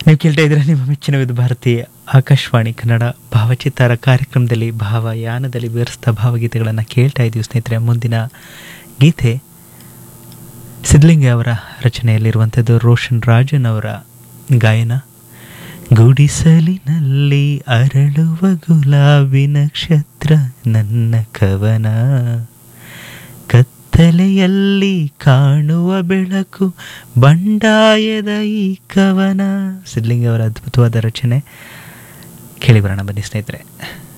ನೀವು ಕೇಳ್ತಾ ಇದ್ರೆ ನಿಮ್ಮ ಮೆಚ್ಚಿನ ವಿಧ ಭಾರತೀಯ ಆಕಾಶವಾಣಿ ಕನ್ನಡ ಭಾವಚಿತ್ತಾರ ಕಾರ್ಯಕ್ರಮದಲ್ಲಿ ಭಾವಯಾನದಲ್ಲಿ ವಿವರಿಸಿದ ಭಾವಗೀತೆಗಳನ್ನು ಕೇಳ್ತಾ ಇದ್ದೀವಿ ಸ್ನೇಹಿತರೆ ಮುಂದಿನ ಗೀತೆ ಸಿದ್ಲಿಂಗ ಅವರ ರಚನೆಯಲ್ಲಿರುವಂಥದ್ದು ರೋಷನ್ ರಾಜನ್ ಅವರ ಗಾಯನ ಗುಡಿಸಲಿನಲ್ಲಿ ಅರಳುವ ಗುಲಾಬಿ ನಕ್ಷತ್ರ ನನ್ನ ಕವನ ಕತ್ತಲೆಯಲ್ಲಿ ಕಾಣುವ ಬೆಳಕು ಬಂಡಾಯದ ಈ ಕವನ ಸಿದ್ಲಿಂಗ ಅವರ ಅದ್ಭುತವಾದ ರಚನೆ ಕೇಳಿ ಬರೋಣ ಬನ್ನಿ ಸ್ನೇಹಿತರೆ